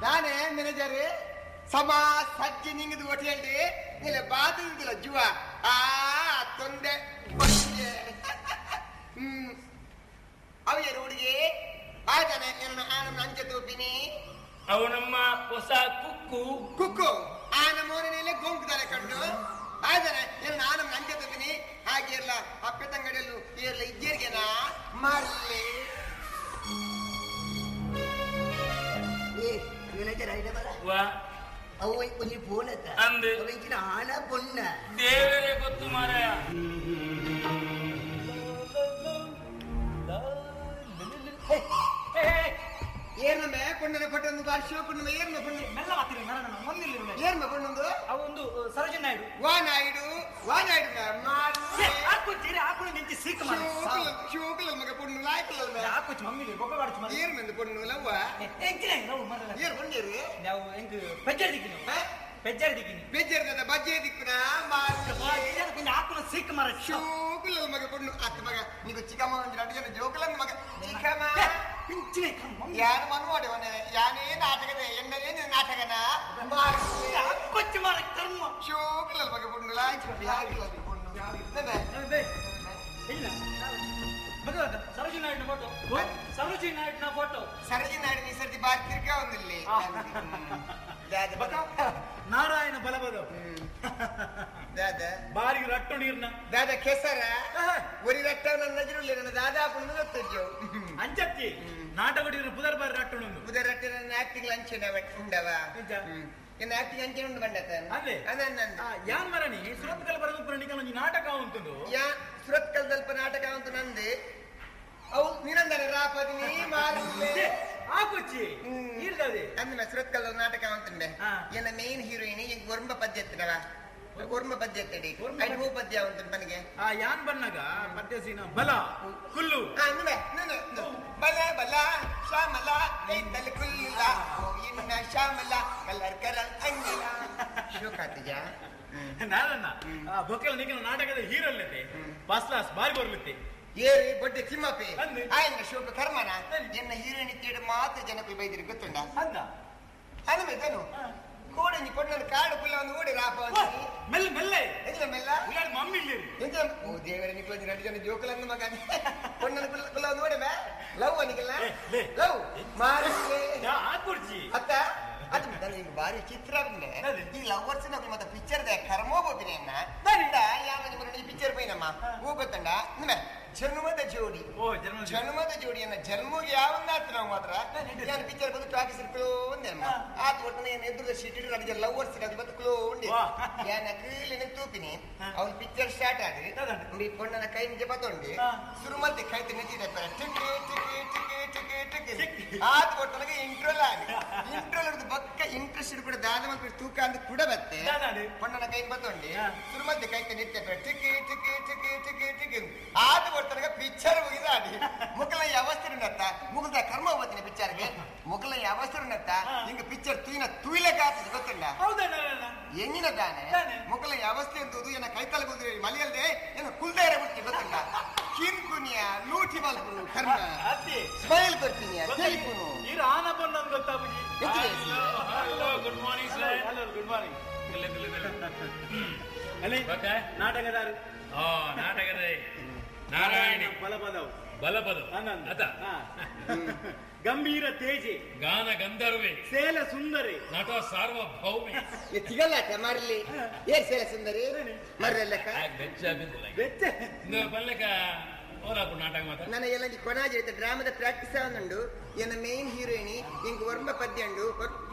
ನಾನೇ ಮ್ಯಾನೇಜರ್ ಸಮಾ ಸಜ್ಜಿ ನಿಂಗದು ಒಟ್ಟು ಹೇಳಿ ಇಲ್ಲ ಬಾತಿಲ್ಲ ಜುವ ಆ ತೊಂದೆ ಬಂದೆ. ಹ್ಮ್ ಅವಿಯ ರೋಡಿಗೆ ಆಯ್ತಾನೆ ನನ್ನ ಆನಂದ ಅಂಚೆ ತೋಪಿನಿ ಅವು ನಮ್ಮ ಹೊಸ ಕುಕ್ಕು ಕುಕ್ಕು ಆನ ಮೋರಿನಲ್ಲಿ ಗೋಂಕುತ್ತಾರೆ ಕಂಡು ಆಯ್ತಾನೆ ನನ್ನ ಆನಂದ ಅಂಚೆ ತೋಪಿನಿ ಹಾಗೆ ಎಲ್ಲ ಅಪ್ಪೆತಂಗಡಿಯಲ್ಲೂ ಎಲ್ಲ ಇದ್ದೀರ್ಗೆನಾ ಮರ್ಲಿ ಏ ಮ್ಯಾನೇಜರ್ ಐಡ ಬರ ವಾ ಅವು ಒಂಜಿ ಫೋನ್ ಅತ್ತ ಅಂದೆ. ಅವೆಂಚಿನ ಆನ ಪೊನ್ನ ದೇವರೇ ಗೊತ್ತು ಮಾರಾಯ ಏರ್ನಮ್ಮೆ ಪೊಣ್ಣನ ಪಟ್ಟೊಂದು ಬಾರಿ ಶಿವ ಪೊಣ್ಣನ ಏರ್ನ ಪೊಣ್ಣ ಮೆಲ್ಲ ಮಾತಿರಿ ಮರ ನನ್ನ ಮೊನ್ನಿಲ್ಲಿ ಏರ್ನ ಪೊಣ್ಣೊಂದು ಅವೊಂದು ಸರೋಜನ್ ನಾಯ್ಡು ವಾ ನಾಯ್ಡು ವಾ ನಾಯ್ಡು ಹಾಕೊಚ್ಚಿರಿ ಹಾಕೊಂಡು ನಿಂತಿ ಸೀಕ್ ಮಾಡಿ ಶೋಕಲ ಮಗ ಪೊಣ್ಣು ಲಾಯ್ಕಲ್ಲ ಹಾಕೊಚ್ಚಿ ಮಮ್ಮಿಲಿ ಬೊಬ್ಬ ಬಾಡ್ಚು ಮರ ಏರ್ ಮಂದು ಪೊಣ್ಣು ಲವ್ವ ಎಂಚಿನ ನಾವು ಮರಲ್ಲ ಏರ್ ಪೊಣ್ಣೇರು ನಾವು ಹೆಂಗ್ ಪೆಜ್ಜಾರಿ ದಿಕ್ಕಿನಿ ಪೆಜ್ಜಾರಿ ದಿಕ್ಕಿನಿ ಬೇಜಾರ್ದ ಬಜ್ಜೆ ದಿಕ್ಕುನ ಮಾರ್ಲಿ ಕೊಂಚ ಹಾಕೊಂಡು ಸೀಕ್ ಮರ ಶೋಕಲ ಮಗ ಪೊಣ್ಣು ಅತ್ತ ಮಗ ನೀನು ಚಿಕ್ಕಮ್ಮ ಒಂದು ಎರಡು ಜನ ಜೋಕಲ ಮಗ ಚಿಕ್ಕಮ್ಮ ಪಿಂಚಿನ ಮಮ್ಮಿ ಯಾರು ಮನ್ವಾಡೆ ಯಾನೇ ನಾಟಕದ ಎನ್ನದೇ ನಾಟಕನ ಮಾರ್ಲಿ ಹಾಕೊಚ್ಚಿ ಮರ ಕರ್ಮ ಶೋಕಲ ಮಗ ಪೊಣ್ಣು ಲಾಯ್ಕಲ್ಲ ಲಾಯ್ಕಲ್ಲ ಪೊಣ್ಣು ನೆನೆ ಇಲ್ಲ ಭಗವಂತ ಸರೋಜಿನಿ ನಾಯ್ಡು ಫೋಟೋ ಸರೋಜಿನಿ ನಾಯ್ಡುನ ಫೋಟೋ ಸರಜಿ ನಾಡಿ ಈ ಸರ್ತಿ ಬಾರಿ ತಿರ್ಕ ಒಂದಿಲ್ಲಿ ಆ. ದಾದ ನಾರಾಯಣ ಬಲಬದ ದಾದ ಬಾರಿಗೆ ರಟ್ಟು ನೀರ್ನ ದಾದ ಕೆಸರ ಒರಿ ರಟ್ಟ ನನ್ನ ನಜರುಳ್ಳಿ ನನ್ನ ದಾದಾ ಪುಣ್ಯ ಗೊತ್ತಜ್ಜು ಅಂಚತ್ತಿ ನಾಟಕ ಪುದರ್ ಬಾರಿ ರಟ್ಟು ಬುಧ ರಟ್ಟ ನನ್ನ ಆಕ್ಟಿಂಗ್ ಲಂಚನ ಉಂಡವ ನಿಜ. ನನ್ನ ಆಕ್ಟಿಂಗ್ ಅಂಚೆ ಉಂಡು ಬಂಡತ ಅದೇ? ಅದಂದ ಯಾನ್ ಮರಣಿ ಸುರತ್ಕಲ್ ಬರೆದು ಪ್ರಣಿಕ ಒಂಜಿ ನಾಟಕ ಉಂಟು ಯಾ ಸುರತ್ಕಲ್ ದಲ್ಪ ನಾಟಕ ಅಂತ ನಂದು ಅವು ನಿರಂದರ ರಾಪದಿನಿ ಮಾರುಲ್ಲೆ ಆಕೊಚ್ಚಿ ಹ್ಮ್. ಇರ್ದದೆ ಅಂದ ಸುರತ್ಕಲ್ ನಾಟಕ ಅಂತಂಡೆ ಹಾ. ಎನ್ನ ಮೇನ್ ಹೀರೋಯಿನ್ ಈಗ ಒರ್ಮ ಪದ್ಯ ಎತ್ತನವ ಒರ್ಮ ಪದ್ಯ ಎತ್ತಡಿ ಒರ್ಮ ಐದು ಹೂ ಪದ್ಯ ಉಂಟು ಮನೆಗೆ ಆ ಯಾನ್ ಬನ್ನಗ ಪದ್ಯ ಸೀನ ಬಲ ಕುಲ್ಲು ಆ, ನಿನ್ನೆ, ನಿನ್ನೆ, ನಿನ್ನೆ. ಬಲ ಬಲ ಶ್ಯಾಮಲ ಕೈತಲ್ ಕುಲ್ಲ ಓ ಇನ್ನ ಶ್ಯಾಮಲ ಕಲರ್ ಕಲರ್ ಅಂಗಿಲ ಶೋಕಾತಿಜ ನಾನನ್ನ ಆ ಬೊಕ್ಕಲ್ ನಿಖಿನ ನಾಟಕದ ಹೀರಲ್ಲತೆ ಫಸ್ಟ್ ಕ್ಲಾಸ್ ಬಾರಿ ಬರ್ಲಿತ್ತೆ ಏರಿ ಬೊಡ್ಡೆ ತಿಮ್ಮಪ್ಪೆ ಅಂದೆ. ಆಯ್ನ ಶೋಕ ಕರ್ಮನ ಎನ್ನ ಹೀರೋಯಿನ್ ಇತ್ತೇಡು ಮಾತ್ರ ಜನಕ್ಕೆ ಬೈದಿರಿ ಗೊತ್ತುಂಡ ಅಂದ ಅನುಮೇದನು ಕೋಡಂಜಿ ಕೊಟ್ಟನ ಕಾಡು ಪುಲ್ಲ ಒಂದು ಓಡಿ ರಾಪ ಮೆಲ್ಲ ಮೆಲ್ಲ ಇಲ್ಲ ಮೆಲ್ಲ ಉಳ್ಳಾಡಿ ಮಮ್ಮಿ ಇಲ್ಲಿರಿ ಎಂತ ಓ ದೇವರ ನಿಕ್ಲೊಂದು ಎರಡು ಜನ ಜೋಕಲನ್ನು ಮಗ ಕೊಣ್ಣನ ಪುಲ್ಲ ಪುಲ್ಲ ಒಂದು ಓಡಿ ಮೇ ಲವ್ ಅನಿಕಲ್ಲ ಏ, ಲೇ. ಲವ್ ಮಾರೇ ಆಕೊಡ್ಚಿ ಅತ್ತ ಅದು ನನಗೆ ಬಾರಿ ಚಿತ್ರ ಬಂದೆ ಅದೇ. ಈ ಲವರ್ಸ್ ನಮಗೆ ಮತ್ತೆ ಪಿಕ್ಚರ್ ದ ಕರ್ಮೋ ಬೋಪಿನಿ ಅನ್ನ ಬರೀ. ಯಾವ ನಿಮ್ಮ ಈ ಪಿಕ್ಚರ್ ಪೈನಮ್ಮ ಹೂ ಗೊತ್ತಂಡ ನಿನ್ನ ಜನ್ಮದ ಜೋಡಿ ಓ ಜನ್ಮ ಜನ್ಮದ ಜೋಡಿಯನ್ನ ಜನ್ಮಗೆ ಯಾವನ್ನಾತು ನಾವು ಮಾತ್ರ ನಾನು ಪಿಕ್ಚರ್ ಬಂದು ಟಾಕೀಸ್ ಕ್ಲೋ ಒಂದೇ ಅಮ್ಮ ಆತ ಒಟ್ಟನೆ ಏನು ಎದುರು ಶೀಟ್ ಇಟ್ಟು ಅಡಿಗೆ ಲವರ್ಸ್ ಅದು ಬಂದು ಕ್ಲೋ ಉಂಡೆ ವಾ. ಯಾನ ಕೀಲಿನ ತೂಪಿನಿ ಅವ್ನ ಪಿಕ್ಚರ್ ಸ್ಟಾರ್ಟ್ ಆದ್ರೆ ಅದಂಡೆ. మీ పొన్నన కై నుంచి పతోండి ఆ. సురుమతి కై తిని చెప్పారు టికి టికి టికి టికి టికి ಟಿಕ್ಕಿ. ಆತ ಕೊಟ್ಟನಗೆ ಇಂಟ್ರೋಲ್ ಆಗಿ ಇಂಟ್ರೋಲ್ ಹಿಡಿದು ಬಕ್ಕ ಇಂಟ್ರೆಸ್ಟ್ ಕೂಡ ದಾದ ಮಕ್ಕಳು ತೂಕ ಅಂತ ಕೂಡ ಬತ್ತೆ ದಾದಾಡಿ. పొన్నన కై పతోండి ఆ. సురుమతి కై తిని చెప్పారు టికి టికి టికి టికి టికి ಆತ ಕೊಟ್ಟನಗೆ ಪಿಕ್ಚರ್ ಮುಗಿದಾಡಿ ಮುಕ್ಕಲ ಅವಸ್ಥರುಂಡತ್ತ ಮುಗಿದ ಕರ್ಮ ಹೋಗ್ತೀನಿ ಪಿಕ್ಚರ್ಗೆ ಮುಕ್ಕಲ ಅವಸ್ಥರುಂಡತ್ತ ಹಿಂಗ ಪಿಕ್ಚರ್ ತೂಯಿನ ತೂಯಿಲೆ ಕಾತದ ಗೊತ್ತುಂಡ ಹೌದಾ ನಾರಾಯಣ ಎಂಗಿನ ತಾನೆ ತಾನೆ. ಮೊಕ್ಕಲ ಅವಸ್ಥೆ ಎಂತದು ಏನ ಕೈತಲ ಬಂದ್ರೆ ಮಲಿಯಲ್ದೆ ಏನು ಕುಲ್ದೇರ ಬಿಟ್ಟು ಗೊತ್ತಲ್ಲ ಕಿನ್ಕುನಿಯ ಲೂಟಿ ಮಲ್ಪುನು ಕರ್ಮ ಅತ್ತಿ ಸ್ಮೈಲ್ ಕೊಡ್ತೀನಿ ತೆಲಿಪುನು ಇರ ಆನ ಬಂದ ಗೊತ್ತಾಗುಜಿ ಎತ್ತಿಗೆ hello good morning sir hello good morning ಇಲ್ಲ ಇಲ್ಲ ಇಲ್ಲ ಅಲ್ಲಿ ಓಕೆ ನಾಟಕದಾರು ಆ ನಾಟಕದ ನಾರಾಯಣಿ ಬಲಬದವು ಬಲಪದ ಆನಂದ್ ಅದ ಹಾ. ಗಂಭೀರ ತೇಜೆ ಗಾನ ಗಂಧರ್ವೆ ಸೇಲ ಸುಂದರಿ ನಟ ಸಾರ್ವಭೌಮಿ ಸಿಗಲ್ಲ ಮರಲಿ ಏನ್ ಸೇಲ ಸುಂದರಿ ಮರ್ರಲ್ಲಕ್ಕ ಬೆಚ್ಚ ಬಿದ್ದಿಲ್ಲ ಬೆಚ್ಚ ಇಂದು ಬಲ್ಲಕ ಓಲಾಪು ನಾಟಕ ಮಾತ್ರ ನನ್ನ ಎಲ್ಲ ಕೊನಾಜ್ ಡ್ರಾಮದ ಪ್ರಾಕ್ಟೀಸ್ ಆವನುಂಡು ಎನ್ನ ಮೇನ್ ಹೀರೋಯಿನಿ ಇಂಕ ವರ್ಮ ಪದ್ಯ ಉಂಡು